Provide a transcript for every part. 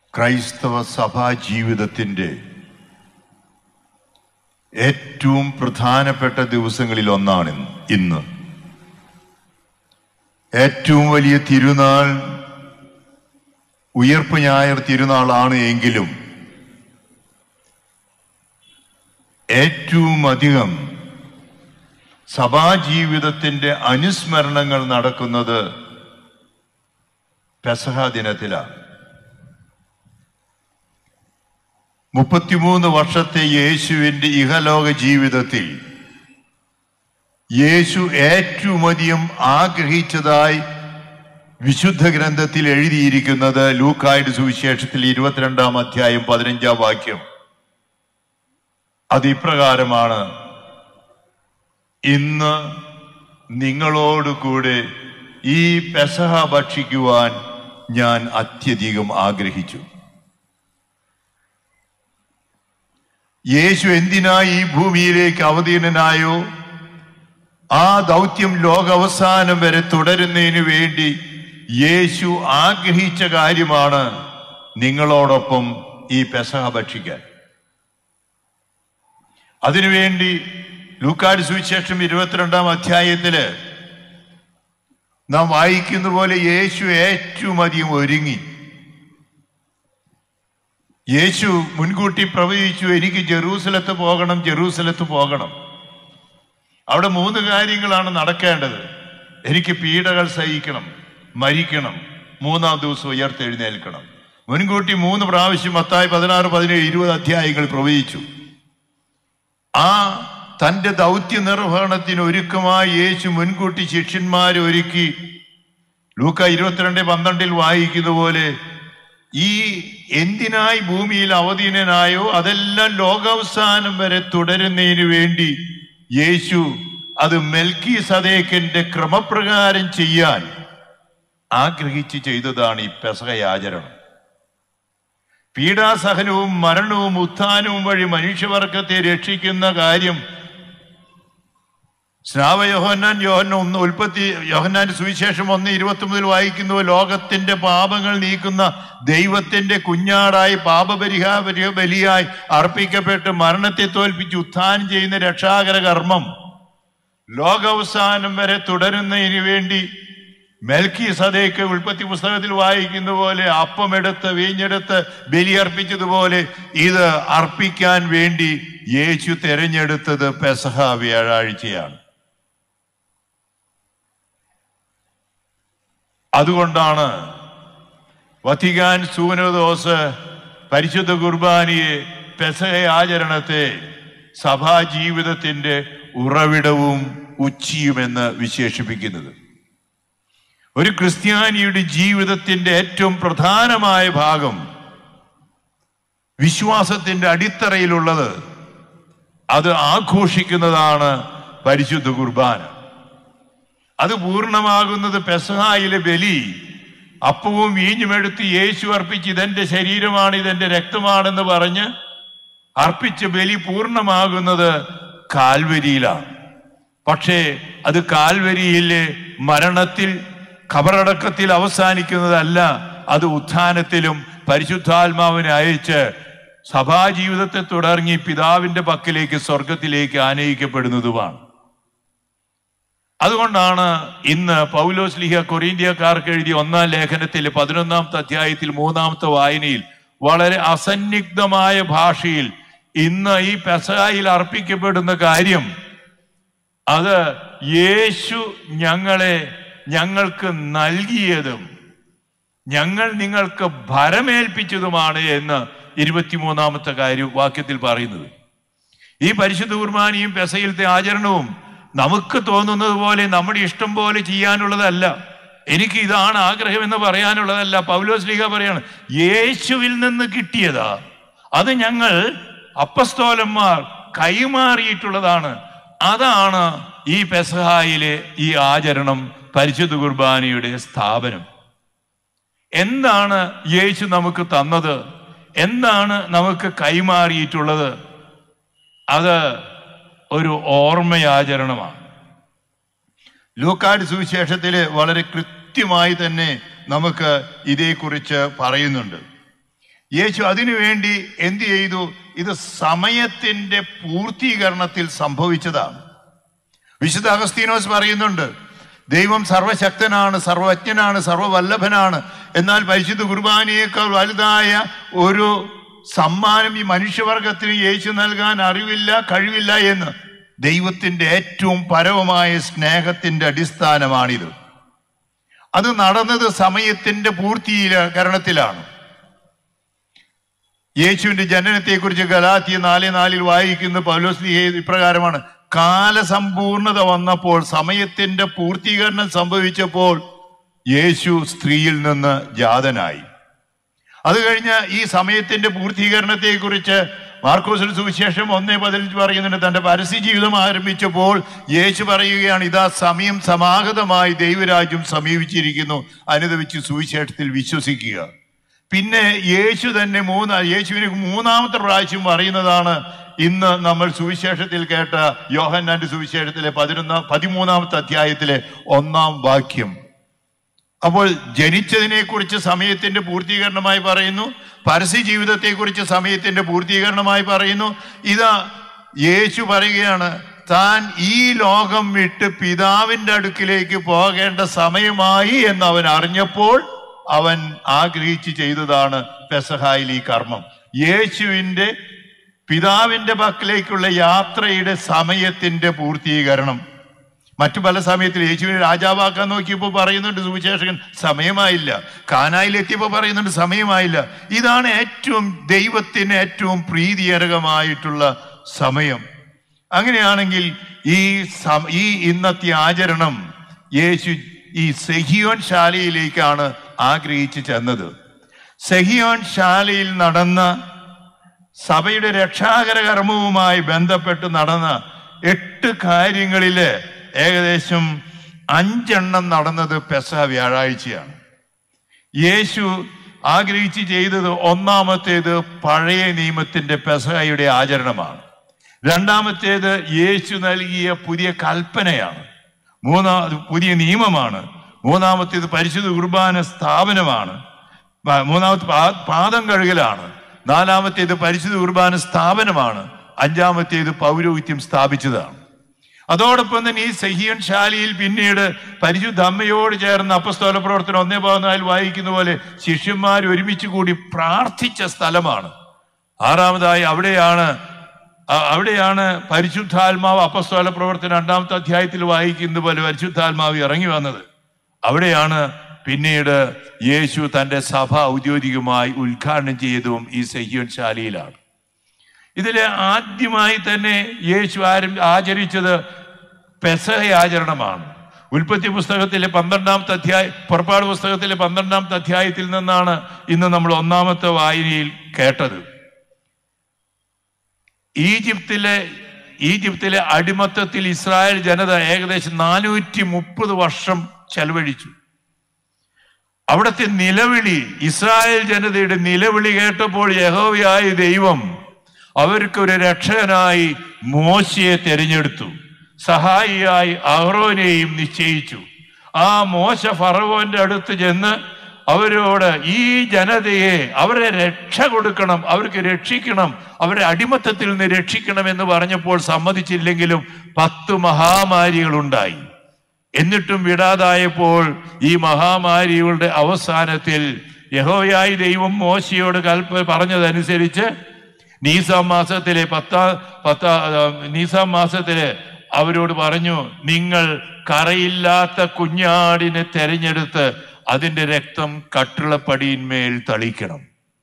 ക്രൈസ്തവ സഭാ ജീവിതത്തിൻ്റെ ഏറ്റവും പ്രധാനപ്പെട്ട ദിവസങ്ങളിൽ ഒന്നാണ് ഇന്ന് ഇന്ന് ഏറ്റവും വലിയ തിരുനാൾ ഉയർപ്പ് ഞായർ തിരുനാളാണ് എങ്കിലും ഏറ്റവും അധികം സഭാജീവിതത്തിന്റെ അനുസ്മരണങ്ങൾ നടക്കുന്നത് പെസഹ ദിനത്തിലാണ് മുപ്പത്തിമൂന്ന് വർഷത്തെ യേശുവിന്റെ ഇഹലോക ജീവിതത്തിൽ യേശു ഏറ്റവും അധികം ആഗ്രഹിച്ചതായി വിശുദ്ധ ഗ്രന്ഥത്തിൽ എഴുതിയിരിക്കുന്നത് ലൂക്കായുടെ സുവിശേഷത്തിൽ ഇരുപത്തിരണ്ടാം അധ്യായം പതിനഞ്ചാം വാക്യം അത് ഇപ്രകാരമാണ് ഇന്ന് നിങ്ങളോട് കൂടെ ഈ പെസഹ ഭക്ഷിക്കുവാൻ ഞാൻ അത്യധികം ആഗ്രഹിച്ചു യേശു എന്തിനായി ഈ ഭൂമിയിലേക്ക് അവതീർണനായോ ആ ദൗത്യം ലോകാവസാനം വരെ തുടരുന്നതിന് വേണ്ടി യേശു ആഗ്രഹിച്ച കാര്യമാണ് നിങ്ങളോടൊപ്പം ഈ പെസഹ ഭക്ഷിക്കാൻ അതിനുവേണ്ടി ലൂക്കാട് സുവിശേഷം ഇരുപത്തിരണ്ടാം അധ്യായത്തില് നാം വായിക്കുന്ന പോലെ യേശു ഏറ്റവും അധികം ഒരുങ്ങി യേശു മുൻകൂട്ടി പ്രവചിച്ചു എനിക്ക് ജെറൂസലത്ത് പോകണം ജെറൂസലത്ത് പോകണം അവിടെ മൂന്ന് കാര്യങ്ങളാണ് നടക്കേണ്ടത് എനിക്ക് പീഡകൾ സഹിക്കണം മരിക്കണം മൂന്നാം ദിവസം ഉയർത്തെഴുന്നേൽക്കണം മുൻകൂട്ടി മൂന്ന് പ്രാവശ്യം മത്തായി പതിനാറ് പതിനേഴ് ഇരുപത് അധ്യായങ്ങൾ പ്രവചിച്ചു ആ തന്റെ ദൗത്യ നിർവഹണത്തിന് ഒരുക്കമായി യേശു മുൻകൂട്ടി ശിഷ്യന്മാരെ ഒരുക്കി ലൂക്ക ഇരുപത്തിരണ്ട് പന്ത്രണ്ടിൽ വായിക്കുന്ന പോലെ ഈ എന്തിനായി ഭൂമിയിൽ അവധീനനായോ അതെല്ലാം ലോകാവസാനം വരെ തുടരുന്നതിന് വേണ്ടി യേശു അത് മെൽക്കി സദേക്കിന്റെ ക്രമപ്രകാരം ചെയ്യാൻ ആഗ്രഹിച്ച് ചെയ്തതാണ് ഈ പെസകയാചരണം പീഡാസഹനവും മരണവും ഉത്ഥാനവും വഴി മനുഷ്യവർഗത്തെ രക്ഷിക്കുന്ന കാര്യം സ്നാവ യോഹന്നാൻ യോഹന്ന ഒന്ന് ഉൽപ്പത്തി യോഹന്നാന്റെ സുവിശേഷം ഒന്ന് ഇരുപത്തി മുതൽ വായിക്കുന്നു ലോകത്തിന്റെ പാപങ്ങൾ നീക്കുന്ന ദൈവത്തിന്റെ കുഞ്ഞാടായി പാപപരിഹാര ബലിയായി അർപ്പിക്കപ്പെട്ട് മരണത്തെ തോൽപ്പിച്ച് ഉത്ഥാനം ചെയ്യുന്ന രക്ഷാകര കർമ്മം ലോകാവസാനം വരെ തുടരുന്നതിന് വേണ്ടി മെൽക്കി സദേക്ക് ഉൽപ്പത്തി പുസ്തകത്തിൽ വായിക്കുന്ന പോലെ അപ്പമെടുത്ത് വീഞ്ഞെടുത്ത് ബലിയർപ്പിച്ചതുപോലെ ഇത് അർപ്പിക്കാൻ വേണ്ടി യേശു തെരഞ്ഞെടുത്തത് പെസഹ വ്യാഴാഴ്ചയാണ് അതുകൊണ്ടാണ് വത്തിക്കാൻ സൂനോദോസ് പരിശുദ്ധ കുർബാനയെ പെസഹ ആചരണത്തെ സഭാ ജീവിതത്തിന്റെ ഉറവിടവും ഉച്ചിയുമെന്ന് വിശേഷിപ്പിക്കുന്നത് ഒരു ക്രിസ്ത്യാനിയുടെ ജീവിതത്തിന്റെ ഏറ്റവും പ്രധാനമായ ഭാഗം വിശ്വാസത്തിന്റെ അടിത്തറയിലുള്ളത് അത് ആഘോഷിക്കുന്നതാണ് പരിശുദ്ധ കുർബാന അത് പൂർണ്ണമാകുന്നത് പെസഹായിലെ ബലി അപ്പവും വീഞ്ഞുമെടുത്ത് യേശു അർപ്പിച്ച് ഇതെന്റെ ശരീരമാണ് ഇതെന്റെ രക്തമാണെന്ന് പറഞ്ഞ് അർപ്പിച്ച ബലി പൂർണ്ണമാകുന്നത് കാൽവരിയിലാണ് പക്ഷേ അത് കാൽവരിയിലെ മരണത്തിൽ ഖബറടക്കത്തിൽ അവസാനിക്കുന്നതല്ല അത് ഉത്ഥാനത്തിലും പരിശുദ്ധാത്മാവിനെ അയച്ച് സഭാജീവിതത്തെ തുടങ്ങി പിതാവിന്റെ പക്കലേക്ക് സ്വർഗത്തിലേക്ക് ആനയിക്കപ്പെടുന്നതുമാണ് അതുകൊണ്ടാണ് ഇന്ന് പൗലോസ് ലിഹ കൊറീന്ത്യക്കാർക്ക് എഴുതിയ ഒന്നാം ലേഖനത്തിൽ പതിനൊന്നാമത്തെ അധ്യായത്തിൽ മൂന്നാമത്തെ വായനയിൽ വളരെ അസന്നിഗ്ധമായ ഭാഷയിൽ ഇന്ന് ഈ പെസഹായിൽ അർപ്പിക്കപ്പെടുന്ന കാര്യം അത് യേശു ഞങ്ങളെ ഞങ്ങൾക്ക് നൽകിയതും ഞങ്ങൾ നിങ്ങൾക്ക് ഭരമേൽപ്പിച്ചതുമാണ് എന്ന് ഇരുപത്തിമൂന്നാമത്തെ കാര്യം വാക്യത്തിൽ പറയുന്നത് ഈ പരിശുദ്ധ കുർബാനയും പെസയിലത്തെ ആചരണവും നമുക്ക് തോന്നുന്നത് പോലെ നമ്മുടെ ഇഷ്ടം പോലെ ചെയ്യാനുള്ളതല്ല എനിക്ക് ഇതാണ് ആഗ്രഹം എന്ന് പറയാനുള്ളതല്ല പൗലോസ് ലീഗ പറയാണ് യേശുവിൽ നിന്ന് കിട്ടിയതാ അത് ഞങ്ങൾ അപ്പസ്തോലന്മാർ കൈമാറിയിട്ടുള്ളതാണ് അതാണ് ഈ പെസഹായിലെ ഈ ആചരണം പരിശുദ്ധ കുർബാനയുടെ സ്ഥാപനം എന്താണ് യേശു നമുക്ക് തന്നത് എന്താണ് നമുക്ക് കൈമാറിയിട്ടുള്ളത് അത് ഒരു ഓർമ്മയാചരണമാണ് ലൂക്കാട് സുവിശേഷത്തില് വളരെ കൃത്യമായി തന്നെ നമുക്ക് ഇതേക്കുറിച്ച് പറയുന്നുണ്ട് യേശു അതിനുവേണ്ടി എന്ത് ചെയ്തു ഇത് സമയത്തിന്റെ പൂർത്തീകരണത്തിൽ സംഭവിച്ചതാണ് വിശുദ്ധ അഗസ്തീനോസ് പറയുന്നുണ്ട് ദൈവം സർവശക്തനാണ് സർവജ്ഞനാണ് സർവവല്ലഭനാണ് എന്നാൽ പരിശുദ്ധ കുർബാനയേക്കാൾ വലുതായ ഒരു സമ്മാനം ഈ മനുഷ്യവർഗത്തിന് യേശു നൽകാൻ അറിവില്ല കഴിവില്ല എന്ന് ദൈവത്തിന്റെ ഏറ്റവും പരമമായ സ്നേഹത്തിന്റെ അടിസ്ഥാനമാണിത് അത് നടന്നത് സമയത്തിന്റെ പൂർത്തീകരണത്തിലാണ് യേശുവിന്റെ ജനനത്തെക്കുറിച്ച് ഗലാത്തിയ നാല് നാലിൽ വായിക്കുന്ന പൗലോസ് ഇപ്രകാരമാണ് കാലസമ്പൂർണത വന്നപ്പോൾ സമയത്തിന്റെ പൂർത്തീകരണം സംഭവിച്ചപ്പോൾ യേശു സ്ത്രീയിൽ നിന്ന് ജാതനായി അത് കഴിഞ്ഞ് ഈ സമയത്തിന്റെ പൂർത്തീകരണത്തെക്കുറിച്ച് മാർക്കോസിന് സുവിശേഷം ഒന്നേ പതിനഞ്ച് പറയുന്നുണ്ട് തന്റെ പരസ്യ ജീവിതം ആരംഭിച്ചപ്പോൾ യേശു പറയുകയാണ് ഇതാ സമയം സമാഗതമായി ദൈവരാജ്യം സമീപിച്ചിരിക്കുന്നു അനുദവിച്ച് സുവിശേഷത്തിൽ വിശ്വസിക്കുക പിന്നെ യേശു തന്നെ മൂന്ന് യേശുവിന് മൂന്നാമത്തെ പ്രാവശ്യം പറയുന്നതാണ് ഇന്ന് നമ്മൾ സുവിശേഷത്തിൽ കേട്ട യോഹന്നാന്റെ സുവിശേഷത്തിലെ പതിനൊന്നാം പതിമൂന്നാമത്തെ അധ്യായത്തിലെ ഒന്നാം വാക്യം അപ്പോൾ ജനിച്ചതിനെ കുറിച്ച് സമയത്തിന്റെ പൂർത്തീകരണമായി പറയുന്നു പരസ്യ ജീവിതത്തെക്കുറിച്ച് സമയത്തിന്റെ പൂർത്തീകരണമായി പറയുന്നു ഇതാ യേശു പറയുകയാണ് താൻ ഈ ലോകം വിട്ട് പിതാവിന്റെ അടുക്കിലേക്ക് പോകേണ്ട സമയമായി എന്ന് അവൻ അറിഞ്ഞപ്പോൾ അവൻ ആഗ്രഹിച്ച് ചെയ്തതാണ് പെസഹായിൽ ഈ കർമ്മം യേശുവിന്റെ പിതാവിന്റെ പക്കലേക്കുള്ള യാത്രയുടെ സമയത്തിന്റെ പൂർത്തീകരണം മറ്റു പല സമയത്തിൽ യേശുവിനെ രാജാവാക്കാൻ നോക്കിയപ്പോൾ പറയുന്നുണ്ട് സുവിശേഷകൻ സമയമായില്ല കാനായിലെത്തിയപ്പോൾ പറയുന്നുണ്ട് സമയമായില്ല ഇതാണ് ഏറ്റവും ദൈവത്തിന് ഏറ്റവും പ്രീതികരകമായിട്ടുള്ള സമയം അങ്ങനെയാണെങ്കിൽ ഈ സം- ഈ ഇന്നത്തെ ആചരണം യേശു ഈ സെഹിയോൻ ശാലയിലേക്കാണ് ആഗ്രഹിച്ച് ചെന്നത് സെഹിയോൻ ശാലയിൽ നടന്ന സഭയുടെ രക്ഷാകര കർമ്മവുമായി ബന്ധപ്പെട്ട് നടന്ന എട്ട് കാര്യങ്ങളില് ഏകദേശം അഞ്ചെണ്ണം നടന്നത് പെസ വ്യാഴാഴ്ചയാണ് യേശു ആഗ്രഹിച്ച് ചെയ്തത് ഒന്നാമത്തേത് പഴയ നിയമത്തിന്റെ പെസഹയുടെ ആചരണമാണ് രണ്ടാമത്തേത് യേശു നൽകിയ പുതിയ കൽപ്പനയാണ് മൂന്നാ പുതിയ നിയമമാണ് മൂന്നാമത്തേത് പരിശുദ്ധ കുർബാന സ്ഥാപനമാണ് പ- മൂന്നാമത്തെ പാ- പാദം കഴുകലാണ് നാലാമത്തേത് പരിശുദ്ധ കുർബാന സ്ഥാപനമാണ് അഞ്ചാമത്തേത് പൗരോഹിത്യം സ്ഥാപിച്ചതാണ് അതോടൊപ്പം തന്നെ ഈ സഹിയൻ ശാലയിൽ പിന്നീട് പരിശുദ്ധ അമ്മയോട് ചേർന്ന് അപ്പസ്തോല പ്രവർത്തനം ഒന്നേ പതിനാലിൽ വായിക്കുന്ന പോലെ ശിഷ്യന്മാർ ഒരുമിച്ച് കൂടി പ്രാർത്ഥിച്ച സ്ഥലമാണ് ആറാമതായി അവിടെയാണ് അ- അവിടെയാണ് പരിശുദ്ധാത്മാവ് അപ്പസ്തോല പ്രവർത്തനം രണ്ടാമത്തെ അധ്യായത്തിൽ വായിക്കുന്ന പോലെ പരിശുദ്ധാത്മാവ് ഇറങ്ങി വന്നത് അവിടെയാണ് പിന്നീട് യേശു തന്റെ സഭ ഔദ്യോഗികമായി ഉദ്ഘാടനം ചെയ്തതും ഈ സഹ്യോൻ ശാലയിലാണ് ഇതിലെ ആദ്യമായി തന്നെ യേശു ആരം ആചരിച്ചത് പെസഹ ആചരണമാണ് ഉൽപ്പത്തി പുസ്തകത്തിലെ പന്ത്രണ്ടാമത്തെ അധ്യായ പുറപ്പാട് പുസ്തകത്തിലെ പന്ത്രണ്ടാമത്തെ അധ്യായത്തിൽ നിന്നാണ് ഇന്ന് നമ്മൾ ഒന്നാമത്തെ വായനയിൽ കേട്ടത് ഈജിപ്തിലെ ഈജിപ്തിലെ അടിമത്തത്തിൽ ഇസ്രായേൽ ജനത ഏകദേശം നാനൂറ്റി മുപ്പത് വർഷം ചെലവഴിച്ചു അവിടുത്തെ നിലവിളി ഇസ്രായേൽ ജനതയുടെ നിലവിളി കേട്ടപ്പോൾ യഹോവയായ ദൈവം അവർക്കൊരു രക്ഷകനായി മോശയെ തിരഞ്ഞെടുത്തു സഹായിയായി അഹ്റോനെയും നിശ്ചയിച്ചു ആ മോശ ഫറവോന്റെ അടുത്ത് ചെന്ന് അവരോട് ഈ ജനതയെ അവരെ രക്ഷ കൊടുക്കണം അവർക്ക് രക്ഷിക്കണം അവരെ അടിമത്തത്തിൽ നിന്ന് രക്ഷിക്കണം എന്ന് പറഞ്ഞപ്പോൾ സമ്മതിച്ചില്ലെങ്കിലും പത്ത് മഹാമാരികൾ ഉണ്ടായി എന്നിട്ടും വിടാതായപ്പോൾ ഈ മഹാമാരികളുടെ അവസാനത്തിൽ യഹോയായി ദൈവം മോശയോട് കൽപ്പ പറഞ്ഞതനുസരിച്ച് നീസാം മാസത്തിലെ പത്താ പത്താ നീസാം മാസത്തില് അവരോട് പറഞ്ഞു നിങ്ങൾ കറയില്ലാത്ത കുഞ്ഞാടിനെ തെരഞ്ഞെടുത്ത് അതിന്റെ രക്തം കട്ടിളപ്പടിയിന്മേൽ തളിക്കണം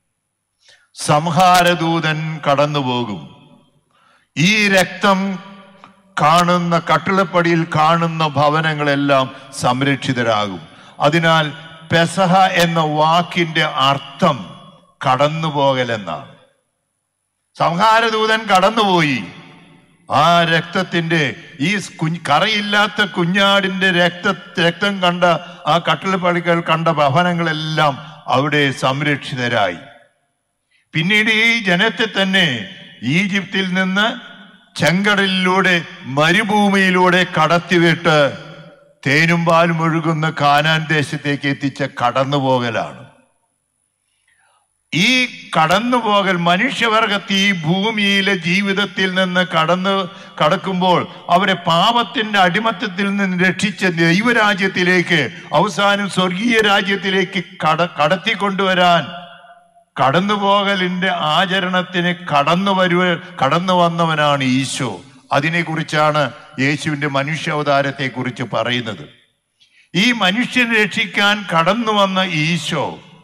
സംഹാരദൂതൻ കടന്നുപോകും ഈ രക്തം കാണുന്ന കട്ടിളപ്പടിയിൽ കാണുന്ന ഭവനങ്ങളെല്ലാം സംരക്ഷിതരാകും അതിനാൽ പെസഹ എന്ന വാക്കിന്റെ അർത്ഥം കടന്നുപോകലെന്നാണ് സംഹാരദൂതൻ കടന്നുപോയി ആ രക്തത്തിന്റെ ഈ കുഞ്ഞ് കറയില്ലാത്ത കുഞ്ഞാടിന്റെ രക്ത രക്തം കണ്ട ആ കട്ടിളപ്പടികൾ കണ്ട ഭവനങ്ങളെല്ലാം അവിടെ സംരക്ഷിതരായി പിന്നീട് ഈ ജനത്തെ തന്നെ ഈജിപ്തിൽ നിന്ന് ചെങ്കടലിലൂടെ മരുഭൂമിയിലൂടെ കടത്തിവിട്ട് തേനും പാലും ഒഴുകുന്ന കാനാൻ ദേശത്തേക്ക് എത്തിച്ച കടന്നുപോകലാണ് ഈ കടന്നുപോകൽ മനുഷ്യവർഗത്ത് ഈ ഭൂമിയിലെ ജീവിതത്തിൽ നിന്ന് കടന്നു കടക്കുമ്പോൾ അവരെ പാപത്തിന്റെ അടിമത്തത്തിൽ നിന്ന് രക്ഷിച്ച ദൈവരാജ്യത്തിലേക്ക് അവസാനം സ്വർഗീയ രാജ്യത്തിലേക്ക് കട കടത്തിക്കൊണ്ടുവരാൻ കടന്നുപോകലിന്റെ ആചരണത്തിന് കടന്നു വരുവ കടന്നു വന്നവനാണ് ഈശോ അതിനെക്കുറിച്ചാണ് യേശുവിന്റെ മനുഷ്യാവതാരത്തെ കുറിച്ച് പറയുന്നത് ഈ മനുഷ്യനെ രക്ഷിക്കാൻ കടന്നു വന്ന ഈശോ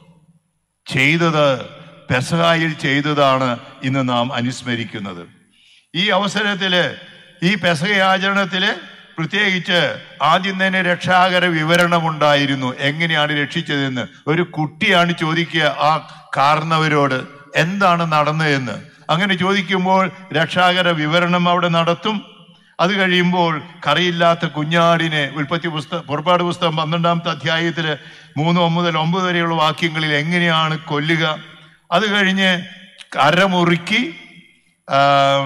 ചെയ്തത് പെസഹായിൽ ചെയ്തതാണ് ഇന്ന് നാം അനുസ്മരിക്കുന്നത് ഈ അവസരത്തില് ഈ പെസഹ ആചരണത്തില് പ്രത്യേകിച്ച് ആദ്യം തന്നെ രക്ഷാകര വിവരണമുണ്ടായിരുന്നു എങ്ങനെയാണ് രക്ഷിച്ചതെന്ന് ഒരു കുട്ടിയാണ് ചോദിക്കുക ആ കാർന്നവരോട് എന്താണ് നടന്നതെന്ന് അങ്ങനെ ചോദിക്കുമ്പോൾ രക്ഷാകര വിവരണം അവിടെ നടത്തും അത് കഴിയുമ്പോൾ കറിയില്ലാത്ത കുഞ്ഞാടിനെ ഉൽപ്പത്തി പുസ്തകം പുറപ്പാട് പുസ്തകം പന്ത്രണ്ടാമത്തെ അധ്യായത്തില് മൂന്ന് മുതൽ ഒമ്പത് വരെയുള്ള വാക്യങ്ങളിൽ എങ്ങനെയാണ് കൊല്ലുക അത് കഴിഞ്ഞ് കരമുറുക്കി ആം,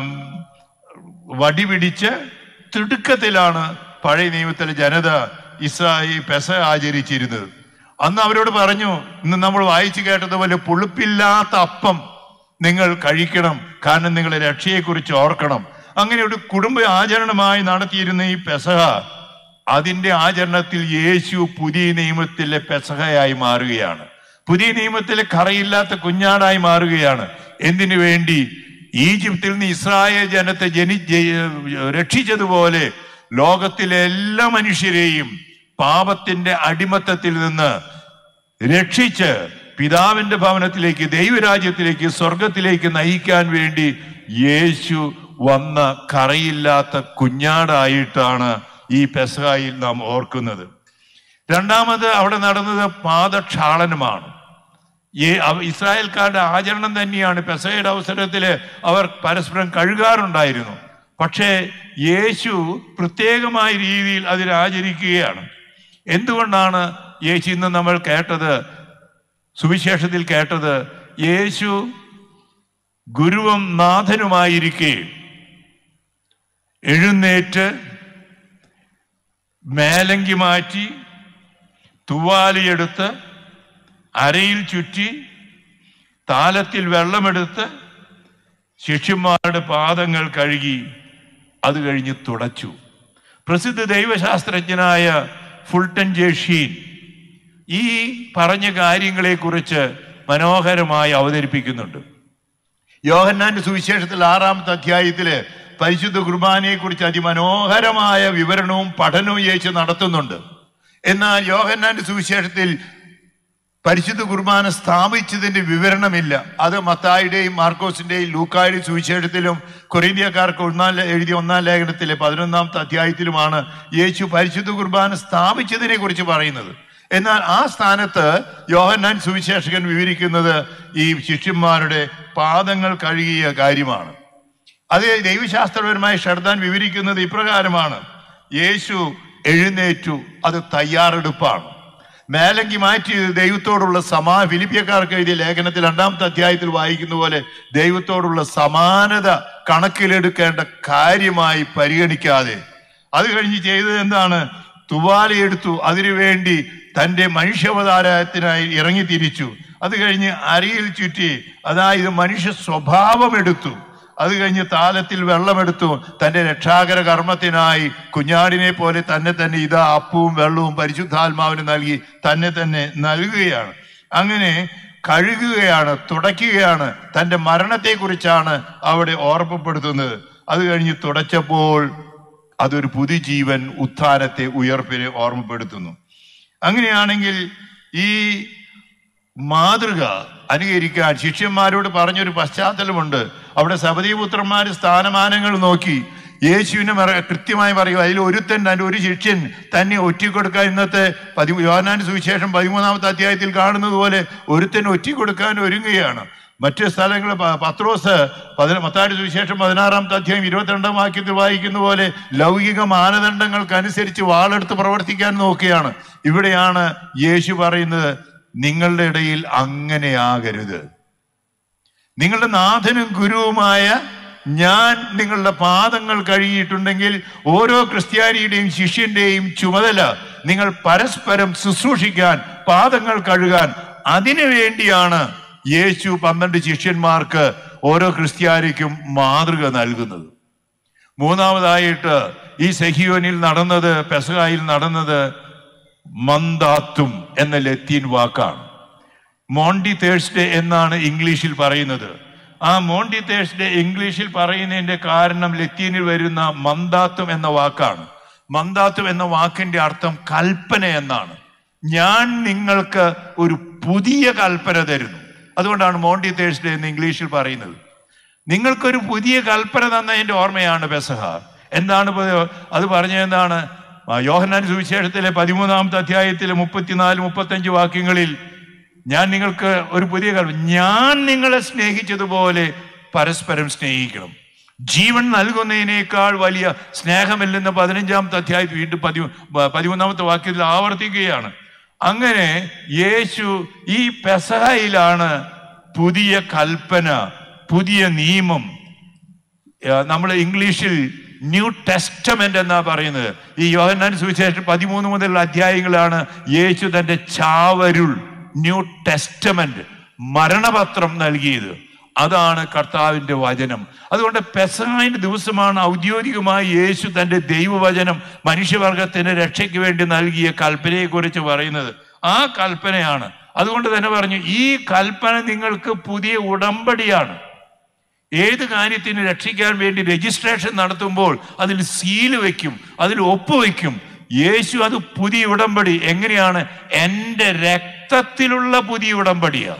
വടി പിടിച്ച് തിടുക്കത്തിലാണ് പഴയ നിയമത്തിലെ ജനത ഇസ്രായേൽ പെസ ആചരിച്ചിരുന്നത് അന്ന് അവരോട് പറഞ്ഞു ഇന്ന് നമ്മൾ വായിച്ചു കേട്ടതുപോലെ പുളിപ്പില്ലാത്ത അപ്പം നിങ്ങൾ കഴിക്കണം കാരണം നിങ്ങളെ രക്ഷയെക്കുറിച്ച് ഓർക്കണം അങ്ങനെ ഒരു കുടുംബ ആചരണമായി നടത്തിയിരുന്ന ഈ പെസഹ അതിന്റെ ആചരണത്തിൽ യേശു പുതിയ നിയമത്തിലെ പെസഹയായി മാറുകയാണ് പുതിയ നിയമത്തിലെ കറയില്ലാത്ത കുഞ്ഞാടായി മാറുകയാണ് എന്തിനു വേണ്ടി ഈജിപ്തിൽ നിന്ന് ഇസ്രായേൽ ജനത്തെ ജനി ജയ- രക്ഷിച്ചതുപോലെ ലോകത്തിലെ എല്ലാ മനുഷ്യരെയും പാപത്തിന്റെ അടിമത്തത്തിൽ നിന്ന് രക്ഷിച്ച് പിതാവിന്റെ ഭവനത്തിലേക്ക് ദൈവരാജ്യത്തിലേക്ക് സ്വർഗത്തിലേക്ക് നയിക്കാൻ വേണ്ടി യേശു വന്ന കറയില്ലാത്ത കുഞ്ഞാടായിട്ടാണ് ഈ പെസഹായിൽ നാം ഓർക്കുന്നത് രണ്ടാമത് അവിടെ നടന്നത് പാദക്ഷാളനമാണ് ഈ അവ- ഇസ്രായേൽക്കാരുടെ ആചരണം തന്നെയാണ് പെസഹയുടെ അവസരത്തിൽ അവർ പരസ്പരം കഴുകാറുണ്ടായിരുന്നു പക്ഷേ യേശു പ്രത്യേകമായ രീതിയിൽ അതിൽ ആചരിക്കുകയാണ് എന്തുകൊണ്ടാണ് യേശു ഇന്ന് നമ്മൾ കേട്ടത് സുവിശേഷത്തിൽ കേട്ടത് യേശു ഗുരുവും നാഥനുമായിരിക്കെ എഴുന്നേറ്റ് മേലങ്കി മാറ്റി തുവാലിയെടുത്ത് അരയിൽ ചുറ്റി താലത്തിൽ വെള്ളമെടുത്ത് ശിഷ്യന്മാരുടെ പാദങ്ങൾ കഴുകി അത് കഴിഞ്ഞ് തുടച്ചു പ്രസിദ്ധ ദൈവശാസ്ത്രജ്ഞനായ ഫുൾട്ടൻ ജേഷീൻ ഈ പറഞ്ഞ കാര്യങ്ങളെക്കുറിച്ച് മനോഹരമായി അവതരിപ്പിക്കുന്നുണ്ട് യോഹന്നാന്റെ സുവിശേഷത്തിൽ ആറാമത്തെ അധ്യായത്തില് പരിശുദ്ധ കുർബാനയെ കുറിച്ച് അതിമനോഹരമായ വിവരണവും പഠനവും യേശു നടത്തുന്നുണ്ട് എന്നാൽ യോഹന്നാന്റെ സുവിശേഷത്തിൽ പരിശുദ്ധ കുർബാന സ്ഥാപിച്ചതിന്റെ വിവരണമില്ല അത് മത്തായുടെയും മാർക്കോസിന്റെയും ലൂക്കായുടെയും സുവിശേഷത്തിലും കൊറീന്ത്യക്കാർക്ക് ഒന്നാം ലേ- എഴുതിയ ഒന്നാം ലേഖനത്തിലെ പതിനൊന്നാമത്തെ അധ്യായത്തിലുമാണ് യേശു പരിശുദ്ധ കുർബാന സ്ഥാപിച്ചതിനെ കുറിച്ച് പറയുന്നത് എന്നാൽ ആ സ്ഥാനത്ത് യോഹന്നാൻ സുവിശേഷകൻ വിവരിക്കുന്നത് ഈ ശിഷ്യന്മാരുടെ പാദങ്ങൾ കഴുകിയ കാര്യമാണ് അത് ദൈവശാസ്ത്രപരമായ ഷർദാൻ വിവരിക്കുന്നത് ഇപ്രകാരമാണ് യേശു എഴുന്നേറ്റു അത് തയ്യാറെടുപ്പാണ് മേലങ്കി മാറ്റിയത് ദൈവത്തോടുള്ള സമാ ഫിലിപ്പിയക്കാർക്ക് എഴുതിയ ലേഖനത്തിൽ രണ്ടാമത്തെ അധ്യായത്തിൽ വായിക്കുന്ന പോലെ ദൈവത്തോടുള്ള സമാനത കണക്കിലെടുക്കേണ്ട കാര്യമായി പരിഗണിക്കാതെ അത് കഴിഞ്ഞ് ചെയ്തത് എന്താണ് തുവാലയെടുത്തു അതിനുവേണ്ടി തന്റെ മനുഷ്യാവതാരത്തിനായി ഇറങ്ങി തിരിച്ചു അത് കഴിഞ്ഞ് അരിയിൽ ചുറ്റി അതായത് മനുഷ്യ സ്വഭാവം എടുത്തു അത് കഴിഞ്ഞ് താലത്തിൽ വെള്ളമെടുത്തു തന്റെ രക്ഷാകര കർമ്മത്തിനായി കുഞ്ഞാടിനെ പോലെ തന്നെ തന്നെ ഇതാ അപ്പവും വെള്ളവും പരിശുദ്ധാത്മാവിന് നൽകി തന്നെ തന്നെ നൽകുകയാണ് അങ്ങനെ കഴുകുകയാണ് തുടയ്ക്കുകയാണ് തന്റെ മരണത്തെക്കുറിച്ചാണ് അവിടെ ഓർമ്മപ്പെടുത്തുന്നത് അത് കഴിഞ്ഞ് തുടച്ചപ്പോൾ അതൊരു പുതുജീവൻ ഉത്ഥാനത്തെ ഉയർപ്പിനെ ഓർമ്മപ്പെടുത്തുന്നു അങ്ങനെയാണെങ്കിൽ ഈ മാതൃക അനുകരിക്കാൻ ശിഷ്യന്മാരോട് പറഞ്ഞൊരു പശ്ചാത്തലമുണ്ട് അവിടെ സബദീപുത്രന്മാർ സ്ഥാനമാനങ്ങൾ നോക്കി യേശുവിനെ മറ- കൃത്യമായി പറയുക അതിൽ ഒരുത്തൻ തന്റെ ഒരു ശിഷ്യൻ തന്നെ ഒറ്റിക്കൊടുക്കാൻ ഇന്നത്തെ പതി യോഹന്നാന്റെ സുവിശേഷം പതിമൂന്നാമത്തെ അധ്യായത്തിൽ കാണുന്നത് പോലെ ഒരുത്തൻ ഒറ്റിക്കൊടുക്കാൻ ഒരുങ്ങുകയാണ് മറ്റ് സ്ഥലങ്ങൾ പ- പത്രോസ് പതിന മത്താടി സുവിശേഷം പതിനാറാമത്തെ അധ്യായം ഇരുപത്തിരണ്ടാം വാക്യത്തിൽ വായിക്കുന്ന പോലെ ലൗകിക മാനദണ്ഡങ്ങൾക്കനുസരിച്ച് വാളെടുത്ത് പ്രവർത്തിക്കാൻ നോക്കുകയാണ് ഇവിടെയാണ് യേശു പറയുന്നത് നിങ്ങളുടെ ഇടയിൽ അങ്ങനെയാകരുത് നിങ്ങളുടെ നാഥനും ഗുരുവുമായ ഞാൻ നിങ്ങളുടെ പാദങ്ങൾ കഴുകിയിട്ടുണ്ടെങ്കിൽ ഓരോ ക്രിസ്ത്യാനിയുടെയും ശിഷ്യന്റെയും ചുമതല നിങ്ങൾ പരസ്പരം ശുശ്രൂഷിക്കാൻ പാദങ്ങൾ കഴുകാൻ അതിനു വേണ്ടിയാണ് യേശു പന്ത്രണ്ട് ശിഷ്യന്മാർക്ക് ഓരോ ക്രിസ്ത്യാനിക്കും മാതൃക നൽകുന്നത് മൂന്നാമതായിട്ട് ഈ സെഹിയോനിൽ നടന്നത് പെസകായിൽ നടന്നത് മന്ദാത്തും എന്ന ലത്തീൻ വാക്കാണ് മോണ്ടി തേഴ്സ്ഡേ എന്നാണ് ഇംഗ്ലീഷിൽ പറയുന്നത് ആ മോണ്ടി തേഴ്സ്ഡേ ഇംഗ്ലീഷിൽ പറയുന്നതിന്റെ കാരണം ലത്തീനിൽ വരുന്ന മന്ദാത്തും എന്ന വാക്കാണ് മന്ദാത്തും എന്ന വാക്കിന്റെ അർത്ഥം കൽപ്പന എന്നാണ് ഞാൻ നിങ്ങൾക്ക് ഒരു പുതിയ കൽപ്പന തരുന്നു അതുകൊണ്ടാണ് മോണ്ടി തേഴ്സ്ഡേ എന്ന് ഇംഗ്ലീഷിൽ പറയുന്നത് നിങ്ങൾക്കൊരു പുതിയ കൽപ്പന തന്നതിന്റെ ഓർമ്മയാണ് പെസഹ എന്താണ് പ- അത് പറഞ്ഞതെന്താണ് ആ യോഹന്നാൻ സുവിശേഷത്തിലെ പതിമൂന്നാമത്തെ അധ്യായത്തിലെ മുപ്പത്തിനാല് മുപ്പത്തഞ്ച് വാക്യങ്ങളിൽ ഞാൻ നിങ്ങൾക്ക് ഒരു പുതിയ കൽപ്പന ഞാൻ നിങ്ങളെ സ്നേഹിച്ചതുപോലെ പരസ്പരം സ്നേഹിക്കണം ജീവൻ നൽകുന്നതിനേക്കാൾ വലിയ സ്നേഹമില്ലെന്ന് പതിനഞ്ചാമത്തെ അധ്യായത്തിൽ വീണ്ടും പതി പതിമൂന്നാമത്തെ വാക്യത്തിൽ ആവർത്തിക്കുകയാണ് അങ്ങനെ യേശു ഈ പെസഹയിലാണ് പുതിയ കൽപ്പന പുതിയ നിയമം നമ്മൾ ഇംഗ്ലീഷിൽ ന്യൂ ടെസ്റ്റമെന്റ് എന്നാ പറയുന്നത് ഈ യോഹന്നാൻ സുവിശേഷം പതിമൂന്ന് മുതലുള്ള അധ്യായങ്ങളാണ് യേശു തന്റെ ചാവരുൾ ന്യൂ ടെസ്റ്റമെന്റ് മരണപത്രം നൽകിയത് അതാണ് കർത്താവിന്റെ വചനം അതുകൊണ്ട് പെസഹായിന്റെ ദിവസമാണ് ഔദ്യോഗികമായി യേശു തന്റെ ദൈവവചനം മനുഷ്യവർഗത്തിന്റെ രക്ഷയ്ക്ക് വേണ്ടി നൽകിയ കൽപ്പനയെക്കുറിച്ച് പറയുന്നത് ആ കൽപ്പനയാണ് അതുകൊണ്ട് തന്നെ പറഞ്ഞു ഈ കൽപ്പന നിങ്ങൾക്ക് പുതിയ ഉടമ്പടിയാണ് ഏത് കാര്യത്തിന് രക്ഷിക്കാൻ വേണ്ടി രജിസ്ട്രേഷൻ നടത്തുമ്പോൾ അതിൽ സീല് വെക്കും അതിൽ ഒപ്പ് വെക്കും യേശു അത് പുതിയ ഉടമ്പടി എങ്ങനെയാണ് എൻ്റെ രക്തത്തിലുള്ള പുതിയ ഉടമ്പടിയാണ്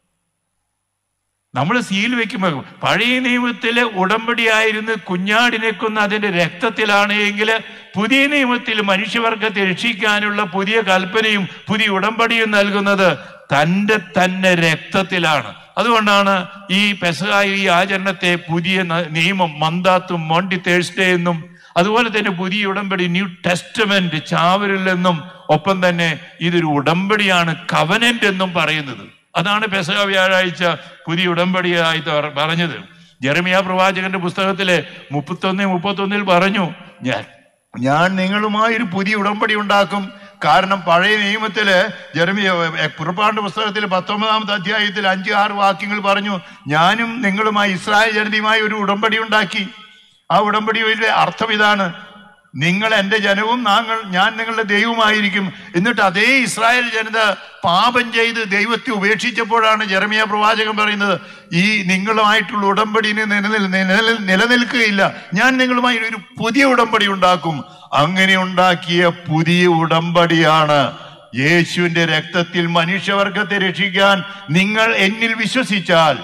നമ്മൾ സീൽ വെക്കുമ്പോൾ പഴയ നിയമത്തിലെ ഉടമ്പടിയായിരുന്നു കുഞ്ഞാടിനെ കൊന്ന് അതിന്റെ രക്തത്തിലാണ് എങ്കിൽ പുതിയ നിയമത്തിൽ മനുഷ്യവർഗത്തെ രക്ഷിക്കാനുള്ള പുതിയ കൽപ്പനയും പുതിയ ഉടമ്പടിയും നൽകുന്നത് തൻ്റെ തന്നെ രക്തത്തിലാണ് അതുകൊണ്ടാണ് ഈ പെസഹായ ഈ ആചരണത്തെ പുതിയ ന- നിയമം മന്ദാത്തും മോണ്ടി തേഴ്സ്ഡേ എന്നും അതുപോലെ തന്നെ പുതിയ ഉടമ്പടി ന്യൂ ടെസ്റ്റമെന്റ് ചാവരിൽ എന്നും ഒപ്പം തന്നെ ഇതൊരു ഉടമ്പടിയാണ് കവനന്റ് എന്നും പറയുന്നത് അതാണ് പെസഹ വ്യാഴാഴ്ച പുതിയ ഉടമ്പടിയായി ത- പറഞ്ഞത് ജെറമിയ പ്രവാചകന്റെ പുസ്തകത്തിലെ മുപ്പത്തൊന്ന് മുപ്പത്തൊന്നിൽ പറഞ്ഞു ഞാൻ ഞാൻ നിങ്ങളുമായി ഒരു പുതിയ ഉടമ്പടി ഉണ്ടാക്കും കാരണം പഴയ നിയമത്തില് ജെറമിയ എ, പുറപ്പാട് പുസ്തകത്തിൽ പത്തൊമ്പതാമത്തെ അധ്യായത്തിൽ അഞ്ച് ആറ് വാക്യങ്ങൾ പറഞ്ഞു ഞാനും നിങ്ങളുമായി ഇസ്രായേൽ ജനതയുമായി ഒരു ഉടമ്പടി ഉണ്ടാക്കി ആ ഉടമ്പടിയുടെ അർത്ഥം ഇതാണ് നിങ്ങൾ എൻ്റെ ജനവും നാങ്ങൾ ഞാൻ നിങ്ങളുടെ ദൈവമായിരിക്കും എന്നിട്ട് അതേ ഇസ്രായേൽ ജനത പാപം ചെയ്ത് ദൈവത്തെ ഉപേക്ഷിച്ചപ്പോഴാണ് ജെറമിയ പ്രവാചകൻ പറയുന്നത് ഈ നിങ്ങളുമായിട്ടുള്ള ഉടമ്പടി ഇനി നിലനിൽ നിലനിൽ നിലനിൽക്കുകയില്ല ഞാൻ നിങ്ങളുമായി ഒരു പുതിയ ഉടമ്പടി ഉണ്ടാക്കും അങ്ങനെ ഉണ്ടാക്കിയ പുതിയ ഉടമ്പടിയാണ് യേശുവിന്റെ രക്തത്തിൽ മനുഷ്യവർഗത്തെ രക്ഷിക്കാൻ നിങ്ങൾ എന്നിൽ വിശ്വസിച്ചാൽ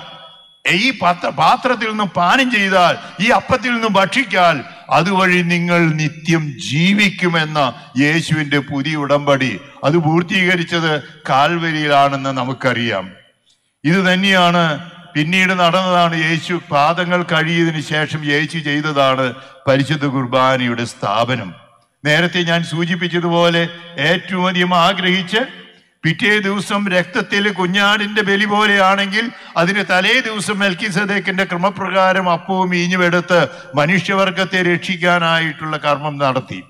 ഈ പത്ര പാത്രത്തിൽ നിന്നും പാനം ചെയ്താൽ ഈ അപ്പത്തിൽ നിന്നും ഭക്ഷിച്ചാൽ അതുവഴി നിങ്ങൾ നിത്യം ജീവിക്കുമെന്ന യേശുവിന്റെ പുതിയ ഉടമ്പടി അത് പൂർത്തീകരിച്ചത് കാൽവരിയിലാണെന്ന് നമുക്കറിയാം ഇത് തന്നെയാണ് പിന്നീട് നടന്നതാണ് യേശു പാദങ്ങൾ കഴിയതിനു ശേഷം യേശു ചെയ്തതാണ് പരിശുദ്ധ കുർബാനയുടെ സ്ഥാപനം നേരത്തെ ഞാൻ സൂചിപ്പിച്ചതുപോലെ ഏറ്റവും അധികം ആഗ്രഹിച്ച് പിറ്റേ ദിവസം രക്തത്തിൽ കുഞ്ഞാടിന്റെ ബലി പോലെയാണെങ്കിൽ അതിന് തലേ ദിവസം മെൽക്കിസദേക്കിന്റെ ക്രമപ്രകാരം അപ്പവും ഈഞ്ഞുമെടുത്ത് മനുഷ്യവർഗത്തെ രക്ഷിക്കാനായിട്ടുള്ള കർമ്മം നടത്തി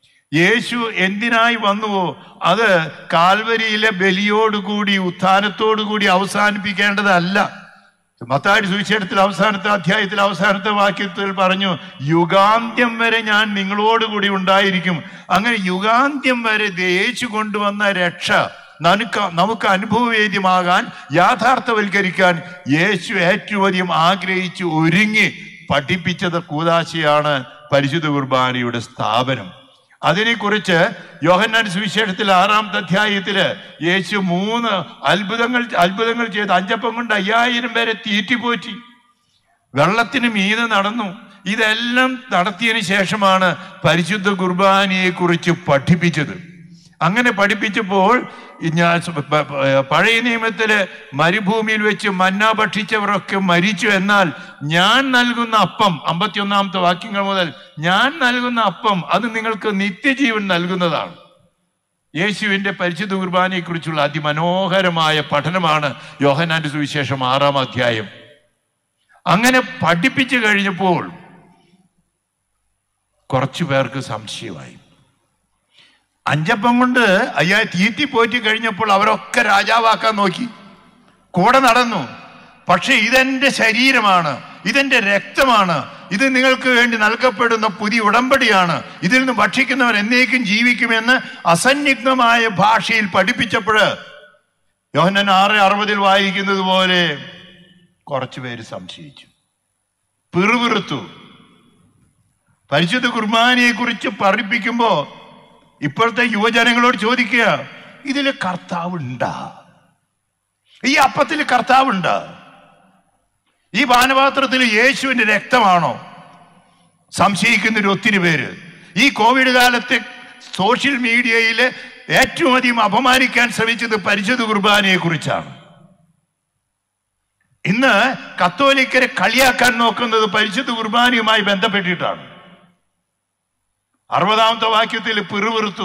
യേശു എന്തിനായി വന്നുവോ അത് കാൽവരിയിലെ ബലിയോടുകൂടി ഉത്ഥാനത്തോടുകൂടി അവസാനിപ്പിക്കേണ്ടതല്ല മത്താടി സുവിശേഷത്തിൽ അവസാനത്തെ അധ്യായത്തിൽ അവസാനത്തെ വാക്യത്തിൽ പറഞ്ഞു യുഗാന്ത്യം വരെ ഞാൻ നിങ്ങളോടുകൂടി ഉണ്ടായിരിക്കും അങ്ങനെ യുഗാന്ത്യം വരെ ദേ യേശു കൊണ്ടുവന്ന രക്ഷ നമുക്ക് നമുക്ക് അനുഭവവേദ്യമാകാൻ യാഥാർത്ഥവൽക്കരിക്കാൻ യേശു ഏറ്റവും അധികം ആഗ്രഹിച്ച് ഒരുങ്ങി പഠിപ്പിച്ചത് കൂതാശയാണ് പരിശുദ്ധ കുർബാനയുടെ സ്ഥാപനം അതിനെക്കുറിച്ച് യോഹന്നാൻ സുവിശേഷത്തിൽ ആറാമത്തെ അധ്യായത്തില് യേശു മൂന്ന് അത്ഭുതങ്ങൾ അത്ഭുതങ്ങൾ ചെയ്ത് അഞ്ചപ്പം കൊണ്ട് അയ്യായിരം പേരെ തീറ്റിപ്പോറ്റി വെള്ളത്തിന് മീതെ നടന്നു ഇതെല്ലാം നടത്തിയതിന് ശേഷമാണ് പരിശുദ്ധ കുർബാനയെ കുറിച്ച് പഠിപ്പിച്ചത് അങ്ങനെ പഠിപ്പിച്ചപ്പോൾ ഈ ഞാൻ സ- പ- പ- പഴയ നിയമത്തില് മരുഭൂമിയിൽ വെച്ച് മന്ന ഭക്ഷിച്ചവരൊക്കെ മരിച്ചു എന്നാൽ ഞാൻ നൽകുന്ന അപ്പം അമ്പത്തിയൊന്നാമത്തെ വാക്യങ്ങൾ മുതൽ ഞാൻ നൽകുന്ന അപ്പം അത് നിങ്ങൾക്ക് നിത്യജീവൻ നൽകുന്നതാണ് യേശുവിന്റെ പരിശുദ്ധ കുർബാനയെ കുറിച്ചുള്ള അതിമനോഹരമായ പഠനമാണ് യോഹനാന്റെ സുവിശേഷം ആറാം അധ്യായം അങ്ങനെ പഠിപ്പിച്ചു കഴിഞ്ഞപ്പോൾ കുറച്ചു പേർക്ക് സംശയമായി അഞ്ചപ്പം കൊണ്ട് അയ്യാ തീറ്റി പോറ്റി കഴിഞ്ഞപ്പോൾ അവരൊക്കെ രാജാവാക്കാൻ നോക്കി കൂടെ നടന്നു പക്ഷെ ഇതെന്റെ ശരീരമാണ് ഇതെന്റെ രക്തമാണ് ഇത് നിങ്ങൾക്ക് വേണ്ടി നൽകപ്പെടുന്ന പുതിയ ഉടമ്പടിയാണ് ഇതിൽ നിന്ന് ഭക്ഷിക്കുന്നവർ എന്നേക്കും ജീവിക്കുമെന്ന് അസന്നിഗ്ധമായ ഭാഷയിൽ പഠിപ്പിച്ചപ്പോൾ യോഹനൻ ആറ് അറുപതിൽ വായിക്കുന്നത് പോലെ കുറച്ചു പേര് സംശയിച്ചു പിറുപിറുത്തു പരിശുദ്ധ കുർബാനയെ കുറിച്ച് പഠിപ്പിക്കുമ്പോ ഇപ്പോഴത്തെ യുവജനങ്ങളോട് ചോദിക്കുക ഇതിൽ കർത്താവ് ഉണ്ടാ ഈ അപ്പത്തിൽ കർത്താവ് ഉണ്ടാ ഈ പാനപാത്രത്തിൽ യേശുവിന്റെ രക്തമാണോ സംശയിക്കുന്നൊരു ഒത്തിരി പേര് ഈ കോവിഡ് കാലത്തെ സോഷ്യൽ മീഡിയയിൽ ഏറ്റവും അധികം അപമാനിക്കാൻ ശ്രമിച്ചത് പരിശുദ്ധ കുർബാനയെ കുറിച്ചാണ് ഇന്ന് കത്തോലിക്കരെ കളിയാക്കാൻ നോക്കുന്നത് പരിശുദ്ധ കുർബാനയുമായി ബന്ധപ്പെട്ടിട്ടാണ് അറുപതാമത്തെ വാക്യത്തിൽ പിറുപിറുത്തു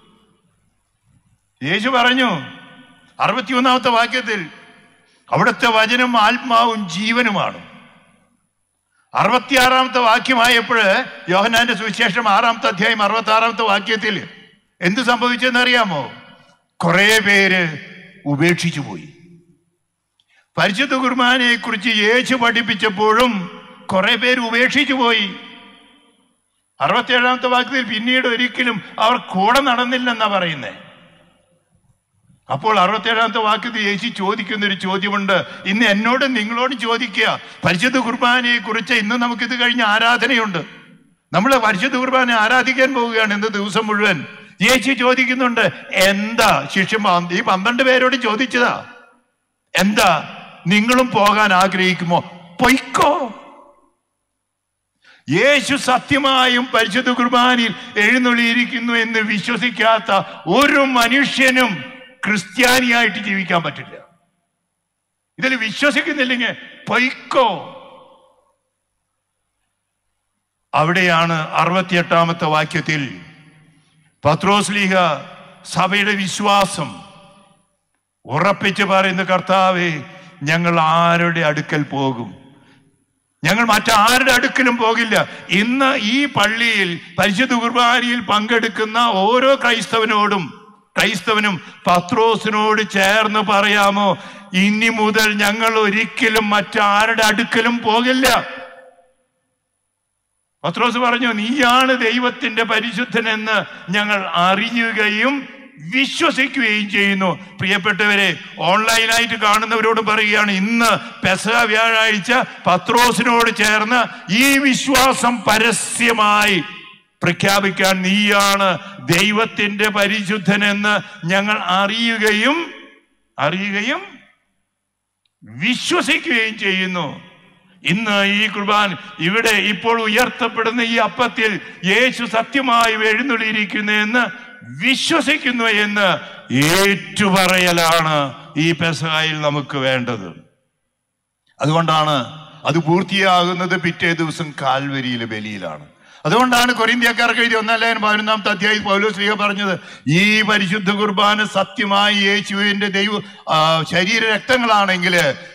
യേശു പറഞ്ഞു അറുപത്തിയൊന്നാമത്തെ വാക്യത്തിൽ അവിടുത്തെ വചനം ആത്മാവും ജീവനുമാണ് അറുപത്തിയാറാമത്തെ വാക്യമായപ്പോൾ യോഹനാന്റെ സുവിശേഷം ആറാമത്തെ അധ്യായം അറുപത്തി ആറാമത്തെ വാക്യത്തിൽ എന്ത് സംഭവിച്ചെന്ന് അറിയാമോ കുറെ പേര് ഉപേക്ഷിച്ചു പോയി പരിശുദ്ധ കുർബാനയെ കുറിച്ച് യേശു പഠിപ്പിച്ചപ്പോഴും കുറെ പേര് ഉപേക്ഷിച്ചു പോയി അറുപത്തിയേഴാമത്തെ വാക്യത്തിൽ പിന്നീട് ഒരിക്കലും അവർ കൂടെ നടന്നില്ലെന്നാ പറയുന്നേ അപ്പോൾ അറുപത്തിയേഴാമത്തെ വാക്യത്തിൽ യേശു ചോദിക്കുന്ന ഒരു ചോദ്യമുണ്ട് ഇന്ന് എന്നോടും നിങ്ങളോടും ചോദിക്കുക പരിശുദ്ധ കുർബാനയെ കുറിച്ച് ഇന്ന് നമുക്കിത് കഴിഞ്ഞ ആരാധനയുണ്ട് നമ്മൾ പരിശുദ്ധ കുർബാന ആരാധിക്കാൻ പോവുകയാണ് ഇന്ന് ദിവസം മുഴുവൻ യേശു ചോദിക്കുന്നുണ്ട് എന്താ ശിഷ്യന്മാർ ഈ പന്ത്രണ്ട് പേരോട് ചോദിച്ചതാ എന്താ നിങ്ങളും പോകാൻ ആഗ്രഹിക്കുമോ പൊയ്ക്കോ യേശു സത്യമായും പരിശുദ്ധ കുർബാനയിൽ എഴുന്നള്ളിയിരിക്കുന്നു എന്ന് വിശ്വസിക്കാത്ത ഒരു മനുഷ്യനും ക്രിസ്ത്യാനിയായിട്ട് ജീവിക്കാൻ പറ്റില്ല ഇതിൽ വിശ്വസിക്കുന്നില്ലെങ്കിൽ പൊയ്ക്കോ അവിടെയാണ് അറുപത്തിയെട്ടാമത്തെ വാക്യത്തിൽ പത്രോസ്ലീഹ സഭയുടെ വിശ്വാസം ഉറപ്പിച്ച് പറയുന്ന കർത്താവെ ഞങ്ങൾ ആരുടെ അടുക്കൽ പോകും ഞങ്ങൾ മറ്റാരുടെ അടുക്കലും പോകില്ല ഇന്ന് ഈ പള്ളിയിൽ പരിശുദ്ധ കുർബാനയിൽ പങ്കെടുക്കുന്ന ഓരോ ക്രൈസ്തവനോടും ക്രൈസ്തവനും പത്രോസിനോട് ചേർന്ന് പറയാമോ ഇനി മുതൽ ഞങ്ങൾ ഒരിക്കലും മറ്റാരുടെ അടുക്കലും പോകില്ല പത്രോസ് പറഞ്ഞു നീയാണ് ദൈവത്തിന്റെ പരിശുദ്ധനെന്ന് ഞങ്ങൾ അറിയുകയും വിശ്വസിക്കുകയും ചെയ്യുന്നു പ്രിയപ്പെട്ടവരെ ഓൺലൈനായിട്ട് കാണുന്നവരോട് പറയുകയാണ് ഇന്ന് പെസഹ വ്യാഴാഴ്ച പത്രോസിനോട് ചേർന്ന് ഈ വിശ്വാസം പരസ്യമായി പ്രഖ്യാപിക്കാൻ നീയാണ് ദൈവത്തിന്റെ പരിശുദ്ധനെന്ന് ഞങ്ങൾ അറിയുകയും അറിയുകയും വിശ്വസിക്കുകയും ചെയ്യുന്നു ഇന്ന് ഈ കുർബാൻ ഇവിടെ ഇപ്പോൾ ഉയർത്തപ്പെടുന്ന ഈ അപ്പത്തിൽ യേശു സത്യമായി എഴുന്നള്ളിയിരിക്കുന്നു എന്ന് വിശ്വസിക്കുന്നു എന്ന് ഏറ്റുപറയലാണ് ഈ പെസഹായിൽ നമുക്ക് വേണ്ടത് അതുകൊണ്ടാണ് അത് പൂർത്തിയാകുന്നത് പിറ്റേ ദിവസം കാൽവരിയിലെ ബലിയിലാണ് അതുകൊണ്ടാണ് കൊരിന്ത്യക്കാർക്ക് എഴുതി ഒന്നല്ലായും പതിനൊന്നാമത്തെ അധ്യായം പൗലോസ് ലീഗ പറഞ്ഞത് ഈ പരിശുദ്ധ കുർബാന സത്യമായി യേശുവിന്റെ ദൈവ ആ, ശരീര രക്തങ്ങളാണെങ്കിൽ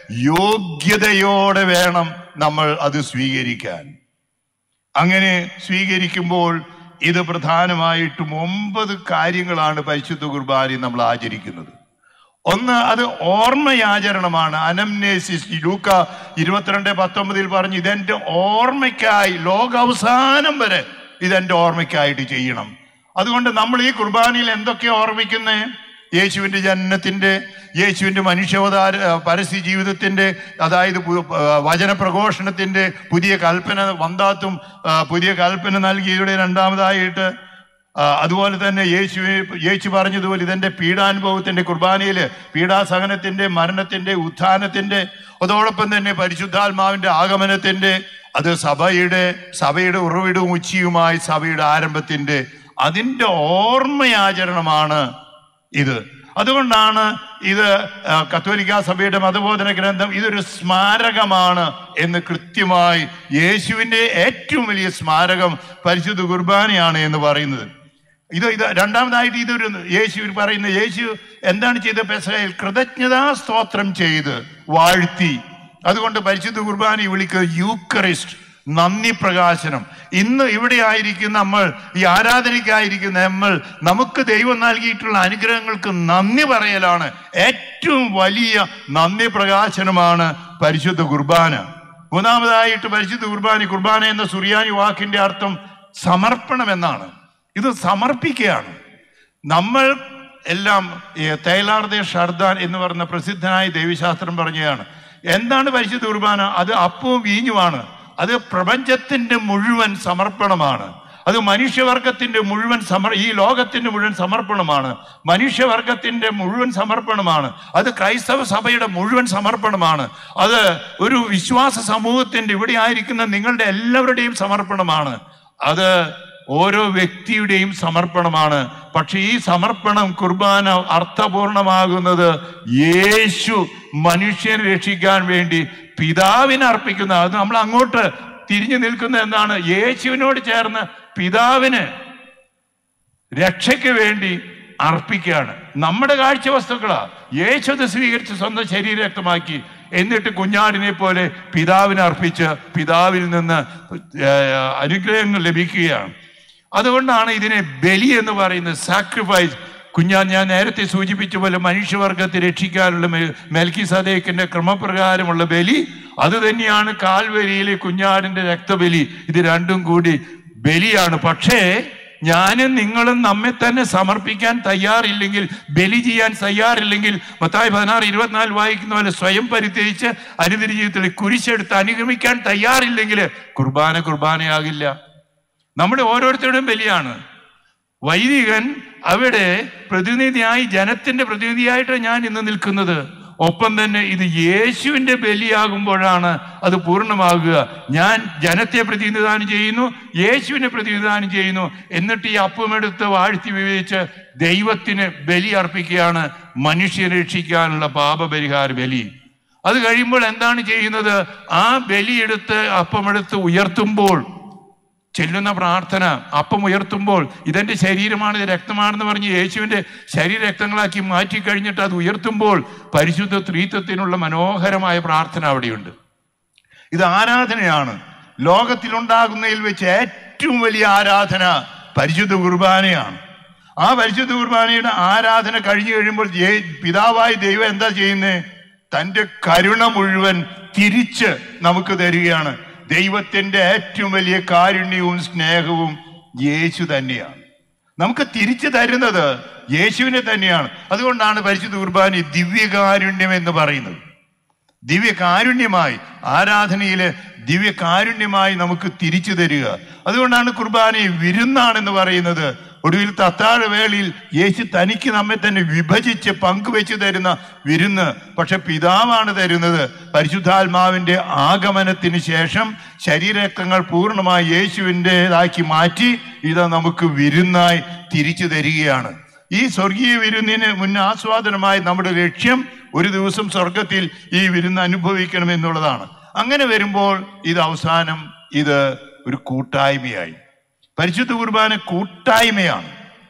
യോഗ്യതയോടെ വേണം നമ്മൾ അത് സ്വീകരിക്കാൻ അങ്ങനെ സ്വീകരിക്കുമ്പോൾ ഇത് പ്രധാനമായിട്ടും ഒമ്പത് കാര്യങ്ങളാണ് പരിശുദ്ധ കുർബാനയിൽ നമ്മൾ ആചരിക്കുന്നത് ഒന്ന് അത് ഓർമ്മയാചരണമാണ് അനംനേസിസ് ലൂക്ക ഇരുപത്തിരണ്ട് പത്തൊമ്പതിൽ പറഞ്ഞു ഇതെന്റെ ഓർമ്മയ്ക്കായി ലോകാവസാനം വരെ ഇതെന്റെ ഓർമ്മയ്ക്കായിട്ട് ചെയ്യണം അതുകൊണ്ട് നമ്മൾ ഈ കുർബാനയിൽ എന്തൊക്കെ ഓർമ്മിക്കുന്നേ യേശുവിന്റെ ജനനത്തിന്റെ യേശുവിന്റെ മനുഷ്യാവതാര പരസ്യ ജീവിതത്തിന്റെ അതായത് പു- ആ, വചനപ്രഘോഷണത്തിന്റെ പുതിയ കൽപ്പന വന്താത്തും ആ, പുതിയ കൽപ്പന നൽകിയയുടെ രണ്ടാമതായിട്ട് ആ, അതുപോലെ തന്നെ യേശു യേശു പറഞ്ഞതുപോലെ ഇതെന്റെ പീഡാനുഭവത്തിന്റെ കുർബാനയില് പീഡാസഹനത്തിന്റെ മരണത്തിന്റെ ഉത്ഥാനത്തിന്റെ അതോടൊപ്പം തന്നെ പരിശുദ്ധാത്മാവിന്റെ ആഗമനത്തിന്റെ അത് സഭയുടെ സഭയുടെ ഉറവിടവും ഉച്ചിയുമായി സഭയുടെ ആരംഭത്തിന്റെ അതിന്റെ ഓർമ്മയാചരണമാണ് ഇത് അതുകൊണ്ടാണ് ഇത് ആ, കത്തോലിക്ക സഭയുടെ മതബോധന ഗ്രന്ഥം ഇതൊരു സ്മാരകമാണ് എന്ന് കൃത്യമായി യേശുവിന്റെ ഏറ്റവും വലിയ സ്മാരകം പരിശുദ്ധ കുർബാനയാണ് എന്ന് പറയുന്നത് ഇത് ഇത് രണ്ടാമതായിട്ട് ഇതൊരു യേശു പറയുന്ന യേശു എന്താണ് ചെയ്ത പെസഹയിൽ കൃതജ്ഞതാ സ്തോത്രം ചെയ്ത് വാഴ്ത്തി അതുകൊണ്ട് പരിശുദ്ധ കുർബാന വിളിക്കുന്നത് യൂക്കറിസ്റ്റ് നന്ദി പ്രകാശനം ഇന്ന് ഇവിടെ ആയിരിക്കുന്ന നമ്മൾ ഈ ആരാധനയ്ക്കായിരിക്കുന്ന നമ്മൾ നമുക്ക് ദൈവം നൽകിയിട്ടുള്ള അനുഗ്രഹങ്ങൾക്ക് നന്ദി പറയലാണ് ഏറ്റവും വലിയ നന്ദി പ്രകാശനമാണ് പരിശുദ്ധ കുർബാന മൂന്നാമതായിട്ട് പരിശുദ്ധ കുർബാന കുർബാന എന്ന സുറിയാനി വാക്കിന്റെ അർത്ഥം സമർപ്പണം എന്നാണ് ഇത് സമർപ്പിക്കുകയാണ് നമ്മൾ എല്ലാം ഈ തൈലാർദെ ഷർദാൻ എന്ന് പറയുന്ന പ്രസിദ്ധനായ ദൈവശാസ്ത്രം പറഞ്ഞതാണ് എന്താണ് പരിശുദ്ധ കുർബാന അത് അപ്പവും വീഞ്ഞുമാണ് അത് പ്രപഞ്ചത്തിന്റെ മുഴുവൻ സമർപ്പണമാണ് അത് മനുഷ്യവർഗത്തിന്റെ മുഴുവൻ സമർ ഈ ലോകത്തിന്റെ മുഴുവൻ സമർപ്പണമാണ് മനുഷ്യവർഗത്തിന്റെ മുഴുവൻ സമർപ്പണമാണ് അത് ക്രൈസ്തവ സഭയുടെ മുഴുവൻ സമർപ്പണമാണ് അത് ഒരു വിശ്വാസ സമൂഹത്തിന്റെ ഇവിടെ ആയിരിക്കുന്ന നിങ്ങളുടെ എല്ലാവരുടെയും സമർപ്പണമാണ് അത് ഓരോ വ്യക്തിയുടെയും സമർപ്പണമാണ് പക്ഷെ ഈ സമർപ്പണം കുർബാന അർത്ഥപൂർണമാകുന്നത് യേശു മനുഷ്യനെ രക്ഷിക്കാൻ വേണ്ടി പിതാവിനെ അർപ്പിക്കുന്ന അത് നമ്മൾ അങ്ങോട്ട് തിരിഞ്ഞു നിൽക്കുന്ന എന്താണ് യേശുവിനോട് ചേർന്ന് പിതാവിന് രക്ഷയ്ക്ക് വേണ്ടി അർപ്പിക്കുകയാണ് നമ്മുടെ കാഴ്ച വസ്തുക്കളാ യേശു അത് സ്വീകരിച്ച് സ്വന്തം ശരീരക്തമാക്കി എന്നിട്ട് കുഞ്ഞാടിനെ പോലെ പിതാവിനെ അർപ്പിച്ച് പിതാവിൽ നിന്ന് ഏർ, അനുഗ്രഹങ്ങൾ ലഭിക്കുകയാണ് അതുകൊണ്ടാണ് ഇതിനെ ബലി എന്ന് പറയുന്നത് സാക്രിഫൈസ് കുഞ്ഞാൻ ഞാൻ നേരത്തെ സൂചിപ്പിച്ച പോലെ മനുഷ്യവർഗത്തെ രക്ഷിക്കാനുള്ള മെൽക്കി സദേക്കിന്റെ ക്രമപ്രകാരമുള്ള ബലി അത് തന്നെയാണ് കാൽവരിയിലെ കുഞ്ഞാടിന്റെ രക്തബലി ഇത് രണ്ടും കൂടി ബലിയാണ് പക്ഷേ ഞാനും നിങ്ങളും നമ്മെ തന്നെ സമർപ്പിക്കാൻ തയ്യാറില്ലെങ്കിൽ ബലി ചെയ്യാൻ തയ്യാറില്ലെങ്കിൽ മത്തായി പതിനാറ് ഇരുപത്തിനാല് വായിക്കുന്ന പോലെ സ്വയം പരിത്യജിച്ച് അനുദിന ജീവിതത്തിൽ കുരിശെടുത്ത് അനുഗമിക്കാൻ തയ്യാറില്ലെങ്കിൽ കുർബാന കുർബാനയാകില്ല നമ്മുടെ ഓരോരുത്തരുടെയും ബലിയാണ് വൈദികൻ അവിടെ പ്രതിനിധിയായി ജനത്തിന്റെ പ്രതിനിധിയായിട്ട് ഞാൻ ഇന്ന് നിൽക്കുന്നത് ഒപ്പം തന്നെ ഇത് യേശുവിന്റെ ബലിയാകുമ്പോഴാണ് അത് പൂർണ്ണമാകുക ഞാൻ ജനത്തെ പ്രതിനിധാനം ചെയ്യുന്നു യേശുവിനെ പ്രതിനിധാനം ചെയ്യുന്നു എന്നിട്ട് ഈ അപ്പമെടുത്ത് വാഴ്ത്തി വിവേചിച്ച് ദൈവത്തിന് ബലി അർപ്പിക്കുകയാണ് മനുഷ്യരെ രക്ഷിക്കാനുള്ള പാപപരിഹാര ബലി അത് കഴിയുമ്പോൾ എന്താണ് ചെയ്യുന്നത് ആ ബലിയെടുത്ത് അപ്പമെടുത്ത് ഉയർത്തുമ്പോൾ ചെല്ലുന്ന പ്രാർത്ഥന അപ്പം ഉയർത്തുമ്പോൾ ഇതെന്റെ ശരീരമാണ് ഇത് രക്തമാണെന്ന് പറഞ്ഞ് യേശുവിന്റെ ശരീര രക്തങ്ങളാക്കി മാറ്റി കഴിഞ്ഞിട്ട് അത് ഉയർത്തുമ്പോൾ പരിശുദ്ധ ത്രീത്വത്തിനുള്ള മനോഹരമായ പ്രാർത്ഥന അവിടെയുണ്ട് ഇത് ആരാധനയാണ് ലോകത്തിലുണ്ടാകുന്നതിൽ വെച്ച് ഏറ്റവും വലിയ ആരാധന പരിശുദ്ധ കുർബാനയാണ് ആ പരിശുദ്ധ കുർബാനയുടെ ആരാധന കഴിഞ്ഞു കഴിയുമ്പോൾ ദേ- പിതാവായ ദൈവം എന്താ ചെയ്യുന്നത് തന്റെ കരുണ മുഴുവൻ തിരിച്ച് നമുക്ക് തരികയാണ് ദൈവത്തിന്റെ ഏറ്റവും വലിയ കാരുണ്യവും സ്നേഹവും യേശു തന്നെയാണ് നമുക്ക് തിരിച്ചു തരുന്നത് യേശുവിനെ തന്നെയാണ് അതുകൊണ്ടാണ് പരിശുദ്ധ കുർബാന ദിവ്യകാരുണ്യം എന്ന് പറയുന്നത് ദിവ്യകാരുണ്യമായി ആരാധനയിലെ ദിവ്യകാരുണ്യമായി നമുക്ക് തിരിച്ചു തരിക അതുകൊണ്ടാണ് കുർബാനയെ വിരുന്നാണെന്ന് പറയുന്നത് ഒടുവിൽ തത്താഴ വേളയിൽ യേശു തനിക്ക് നമ്മെ തന്നെ വിഭജിച്ച് പങ്കുവെച്ച് തരുന്ന വിരുന്ന് പക്ഷെ പിതാവാണ് തരുന്നത് പരിശുദ്ധാത്മാവിന്റെ ആഗമനത്തിന് ശേഷം ശരീരരക്തങ്ങൾ പൂർണ്ണമായി യേശുവിൻ്റെതാക്കി മാറ്റി ഇത് നമുക്ക് വിരുന്നായി തിരിച്ചു തരികയാണ് ഈ സ്വർഗീയ വിരുന്നിന് മുൻ ആസ്വാദനമായി നമ്മുടെ ലക്ഷ്യം ഒരു ദിവസം സ്വർഗത്തിൽ ഈ വിരുന്ന് അനുഭവിക്കണം എന്നുള്ളതാണ് അങ്ങനെ വരുമ്പോൾ ഇത് അവസാനം ഇത് ഒരു കൂട്ടായ്മയായി പരിശുദ്ധ കുർബാന കൂട്ടായ്മയാണ്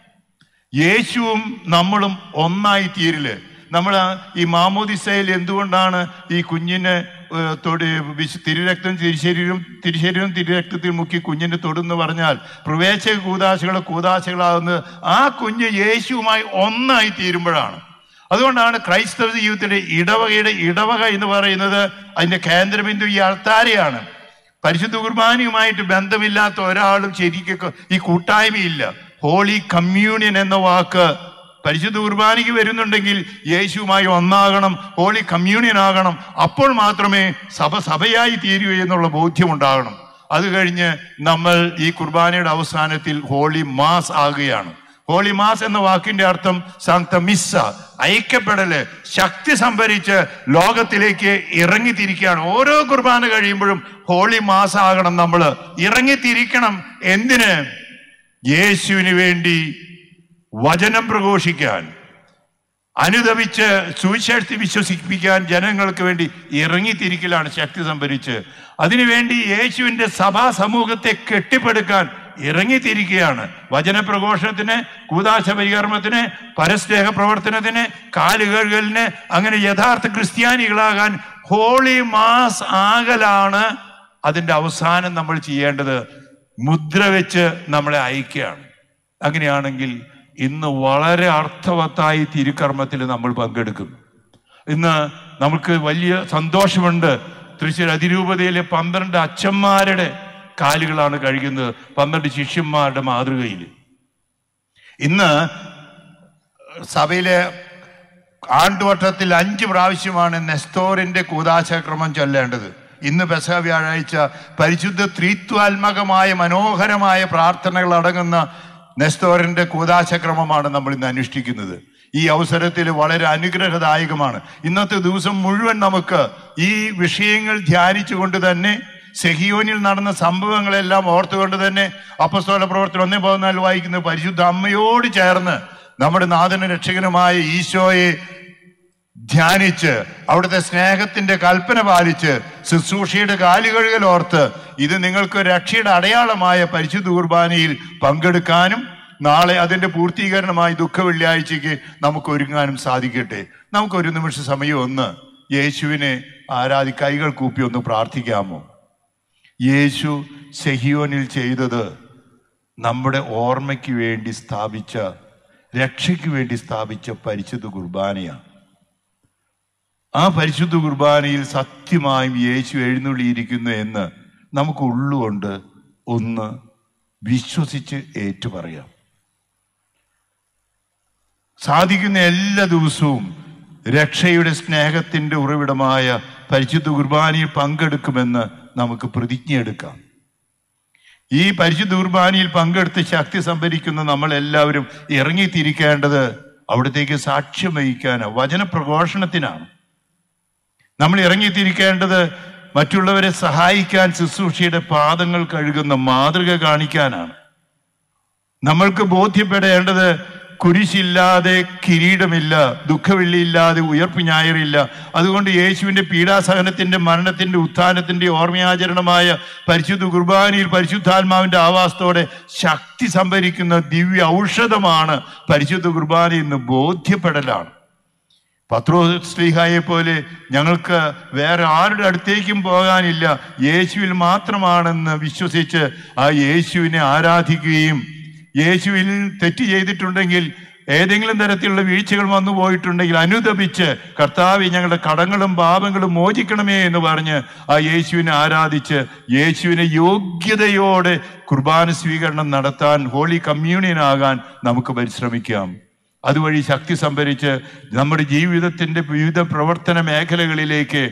യേശുവും നമ്മളും ഒന്നായി തീരില് നമ്മൾ ഈ മാമോദിസയിൽ എന്തുകൊണ്ടാണ് ഈ കുഞ്ഞിനെ ഏഹ്, തൊടി വിശു തിരുരക്തം തിരിശരീരം തിരിശരീരം തിരുരക്തത്തിൽ മുക്കി കുഞ്ഞിനെ തൊടുന്ന് പറഞ്ഞാൽ പ്രവേശക കൂതാശകൾ കൂതാശകളാകുന്നത് ആ കുഞ്ഞ് യേശുവുമായി ഒന്നായി തീരുമ്പോഴാണ് അതുകൊണ്ടാണ് ക്രൈസ്തവ ജീവിതത്തിന്റെ ഇടവകയുടെ ഇടവക എന്ന് പറയുന്നത് അതിന്റെ കേന്ദ്രബിന്ദു ഈ ആൾത്താരെയാണ് പരിശുദ്ധ കുർബാനയുമായിട്ട് ബന്ധമില്ലാത്ത ഒരാളും ശരിക്കും ഈ കൂട്ടായ്മയില്ല ഹോളി കമ്മ്യൂണിയൻ എന്ന വാക്ക് പരിശുദ്ധ കുർബാനയ്ക്ക് വരുന്നുണ്ടെങ്കിൽ യേശുവുമായി ഒന്നാകണം ഹോളി കമ്മ്യൂണിയൻ ആകണം അപ്പോൾ മാത്രമേ സഭ സഭയായി തീരൂ എന്നുള്ള ബോധ്യമുണ്ടാകണം അത് കഴിഞ്ഞ് നമ്മൾ ഈ കുർബാനയുടെ അവസാനത്തിൽ ഹോളി മാസ് ആകുകയാണ് ഹോളി മാസ് എന്ന വാക്കിന്റെ അർത്ഥം സാങ്ത മിസ്സ ഐക്യപ്പെടല് ശക്തി സംഭരിച്ച് ലോകത്തിലേക്ക് ഇറങ്ങിത്തിരിക്കുകയാണ് ഓരോ കുർബാന കഴിയുമ്പോഴും ഹോളി മാസ് ആകണം നമ്മൾ ഇറങ്ങിത്തിരിക്കണം എന്തിന് യേശുവിന് വേണ്ടി വചനം പ്രഘോഷിക്കാൻ അനുദപിച്ച് സുവിശേഷത്തിൽ വിശ്വസിപ്പിക്കാൻ ജനങ്ങൾക്ക് വേണ്ടി ഇറങ്ങിത്തിരിക്കലാണ് ശക്തി സംഭരിച്ച് അതിനുവേണ്ടി യേശുവിന്റെ സഭാ സമൂഹത്തെ കെട്ടിപ്പടുക്കാൻ ഇറങ്ങിത്തിരിക്കുകയാണ് വചനപ്രഘോഷണത്തിന് കൂതാശ പരികർമ്മത്തിന് പരസ്നേഹ പ്രവർത്തനത്തിന് കാലുകഴുകലിന് അങ്ങനെ യഥാർത്ഥ ക്രിസ്ത്യാനികളാകാൻ ഹോളി മാസ് ആകലാണ് അതിൻ്റെ അവസാനം നമ്മൾ ചെയ്യേണ്ടത് മുദ്ര വെച്ച് നമ്മളെ അയക്കുകയാണ് അങ്ങനെയാണെങ്കിൽ ഇന്ന് വളരെ അർത്ഥവത്തായി തിരുക്കർമ്മത്തിൽ നമ്മൾ പങ്കെടുക്കുന്നു ഇന്ന് നമുക്ക് വലിയ സന്തോഷമുണ്ട് തൃശ്ശൂർ അതിരൂപതയിലെ പന്ത്രണ്ട് അച്ഛന്മാരുടെ കാലുകളാണ് കഴുകുന്നത് പന്ത്രണ്ട് ശിഷ്യന്മാരുടെ മാതൃകയിൽ ഇന്ന് സഭയിലെ ആണ്ടുവട്ടത്തിൽ അഞ്ച് പ്രാവശ്യമാണ് നെസ്തോറിന്റെ കൂതാശക്രമം ചൊല്ലേണ്ടത് ഇന്ന് പെസഹ വ്യാഴാഴ്ച പരിശുദ്ധ ത്രിത്വാത്മകമായ മനോഹരമായ പ്രാർത്ഥനകൾ അടങ്ങുന്ന നെസ്തോറിന്റെ കൂതാശക്രമമാണ് നമ്മൾ ഇന്ന് അനുഷ്ഠിക്കുന്നത് ഈ അവസരത്തിൽ വളരെ അനുഗ്രഹദായകമാണ് ഇന്നത്തെ ദിവസം മുഴുവൻ നമുക്ക് ഈ വിഷയങ്ങൾ ധ്യാനിച്ചുകൊണ്ട് തന്നെ സെഹിയോനിൽ നടന്ന സംഭവങ്ങളെല്ലാം ഓർത്തുകൊണ്ട് തന്നെ അപ്പസ്തോല പ്രവർത്തനം ഒന്നേ പതിനാല് വായിക്കുന്ന പരിശുദ്ധ അമ്മയോട് ചേർന്ന് നമ്മുടെ നാഥന രക്ഷകനുമായ ഈശോയെ ധ്യാനിച്ച് അവിടുത്തെ സ്നേഹത്തിന്റെ കൽപ്പന പാലിച്ച് ശുശ്രൂഷയുടെ കാലുകഴുകൽ ഓർത്ത് ഇത് നിങ്ങൾക്ക് രക്ഷയുടെ അടയാളമായ പരിശുദ്ധ കുർബാനയിൽ പങ്കെടുക്കാനും നാളെ അതിന്റെ പൂർത്തീകരണമായി ദുഃഖ വെള്ളിയാഴ്ചയ്ക്ക് നമുക്ക് ഒരുങ്ങാനും സാധിക്കട്ടെ നമുക്ക് ഒരു നിമിഷ സമയം ഒന്ന് യേശുവിനെ ആരാധി കൈകൾ കൂപ്പി ഒന്ന് പ്രാർത്ഥിക്കാമോ യേശു സെഹിയോനിൽ ചെയ്തത് നമ്മുടെ ഓർമ്മയ്ക്ക് വേണ്ടി സ്ഥാപിച്ച രക്ഷയ്ക്ക് വേണ്ടി സ്ഥാപിച്ച പരിശുദ്ധ കുർബാനയാണ് ആ പരിശുദ്ധ കുർബാനയിൽ സത്യമായും യേശു എഴുന്നള്ളിയിരിക്കുന്നു എന്ന് നമുക്ക് ഉള്ളുകൊണ്ട് ഒന്ന് വിശ്വസിച്ച് ഏറ്റുപറയാം സാധിക്കുന്ന എല്ലാ ദിവസവും രക്ഷയുടെ സ്നേഹത്തിന്റെ ഉറവിടമായ പരിശുദ്ധ കുർബാനയിൽ പങ്കെടുക്കുമെന്ന് നമുക്ക് പ്രതിജ്ഞയെടുക്കാം ഈ പരിശുദ്ധ കുർബാനയിൽ പങ്കെടുത്ത് ശക്തി സംഭരിക്കുന്ന നമ്മൾ എല്ലാവരും ഇറങ്ങിത്തിരിക്കേണ്ടത് അവിടത്തേക്ക് സാക്ഷ്യം വഹിക്കാനാണ് വചനപ്രഘോഷണത്തിനാണ് നമ്മൾ ഇറങ്ങിത്തിരിക്കേണ്ടത് മറ്റുള്ളവരെ സഹായിക്കാൻ ശുശ്രൂഷയുടെ പാദങ്ങൾ കഴുകുന്ന മാതൃക കാണിക്കാനാണ് നമ്മൾക്ക് ബോധ്യപ്പെടേണ്ടത് കുരിശില്ലാതെ കിരീടമില്ല ദുഃഖവെള്ളിയില്ലാതെ ഉയർപ്പ് ഞായറില്ല അതുകൊണ്ട് യേശുവിന്റെ പീഡാസഹനത്തിന്റെ മരണത്തിന്റെ ഉത്ഥാനത്തിന്റെ ഓർമ്മയാചരണമായ പരിശുദ്ധ കുർബാനയിൽ പരിശുദ്ധാത്മാവിന്റെ ആവാസത്തോടെ ശക്തി സംഭരിക്കുന്ന ദിവ്യ ഔഷധമാണ് പരിശുദ്ധ കുർബാന എന്ന് ബോധ്യപ്പെടലാണ് പത്രോ ശ്രീഹായെ പോലെ ഞങ്ങൾക്ക് വേറെ ആരുടെ അടുത്തേക്കും പോകാനില്ല യേശുവിൽ മാത്രമാണെന്ന് വിശ്വസിച്ച് ആ യേശുവിനെ ആരാധിക്കുകയും യേശുവിൽ തെറ്റ് ചെയ്തിട്ടുണ്ടെങ്കിൽ ഏതെങ്കിലും തരത്തിലുള്ള വീഴ്ചകൾ വന്നു പോയിട്ടുണ്ടെങ്കിൽ അനുദപിച്ച് കർത്താവ് ഞങ്ങളുടെ കടങ്ങളും പാപങ്ങളും മോചിക്കണമേ എന്ന് പറഞ്ഞ് ആ യേശുവിനെ ആരാധിച്ച് യേശുവിനെ യോഗ്യതയോടെ കുർബാന സ്വീകരണം നടത്താൻ ഹോളി കമ്മ്യൂണിയൻ ആകാൻ നമുക്ക് പരിശ്രമിക്കാം അതുവഴി ശക്തി സംഭരിച്ച് നമ്മുടെ ജീവിതത്തിന്റെ വിവിധ പ്രവർത്തന മേഖലകളിലേക്ക്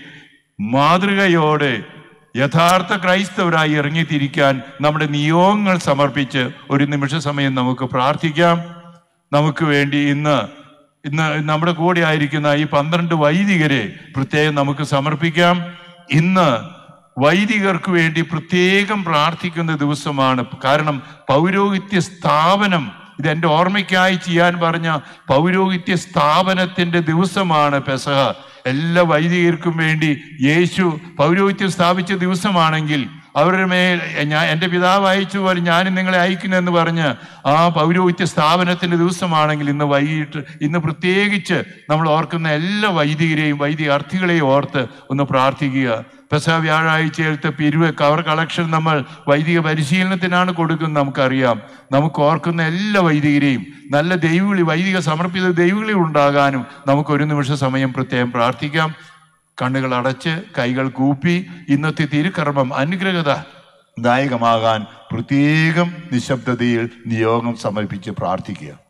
മാതൃകയോടെ യഥാർത്ഥ ക്രൈസ്തവരായി ഇറങ്ങിത്തിരിക്കാൻ നമ്മുടെ നിയോഗങ്ങൾ സമർപ്പിച്ച് ഒരു നിമിഷ സമയം നമുക്ക് പ്രാർത്ഥിക്കാം നമുക്ക് വേണ്ടി ഇന്ന് ഇന്ന് നമ്മുടെ കൂടെ ആയിരിക്കുന്ന ഈ പന്ത്രണ്ട് വൈദികരെ പ്രത്യേകം നമുക്ക് സമർപ്പിക്കാം ഇന്ന് വൈദികർക്ക് വേണ്ടി പ്രത്യേകം പ്രാർത്ഥിക്കുന്ന ദിവസമാണ് കാരണം പൗരോഹിത്യ സ്ഥാപനം ഇത് എൻ്റെ ഓർമ്മയ്ക്കായി ചെയ്യാൻ പറഞ്ഞ പൗരോഹിത്യ സ്ഥാപനത്തിന്റെ ദിവസമാണ് പെസഹ എല്ലാ വൈദികർക്കും വേണ്ടി യേശു പൗരോഹിത്യം സ്ഥാപിച്ച ദിവസമാണെങ്കിൽ അവരുടെ മേൽ ഞാൻ എൻ്റെ പിതാവ് അയച്ചു പോലെ ഞാനും നിങ്ങളെ അയക്കുന്നെന്ന് പറഞ്ഞ് ആ പൗരോഹിത്യ സ്ഥാപനത്തിന്റെ ദിവസമാണെങ്കിൽ ഇന്ന് വൈകിട്ട് ഇന്ന് പ്രത്യേകിച്ച് നമ്മൾ ഓർക്കുന്ന എല്ലാ വൈദികരെയും വൈദികാർത്ഥികളെയും ഓർത്ത് ഒന്ന് പ്രാർത്ഥിക്കുക പെസഹ വ്യാഴാഴ്ചയിലത്തെ പിരിവ് കവർ കളക്ഷൻ നമ്മൾ വൈദിക പരിശീലനത്തിനാണ് കൊടുക്കുന്നത് നമുക്കറിയാം നമുക്ക് ഓർക്കുന്ന എല്ലാ വൈദികരെയും നല്ല ദൈവവിളി വൈദിക സമർപ്പിത ദൈവവിളി ഉണ്ടാകാനും നമുക്ക് ഒരു നിമിഷ സമയം പ്രത്യേകം പ്രാർത്ഥിക്കാം കണ്ണുകൾ അടച്ച് കൈകൾ കൂപ്പി ഇന്നത്തെ തിരുക്കർമ്മം അനുഗ്രഹത ദായകമാകാൻ പ്രത്യേകം നിശബ്ദതയിൽ നിയോഗം സമർപ്പിച്ച് പ്രാർത്ഥിക്കുക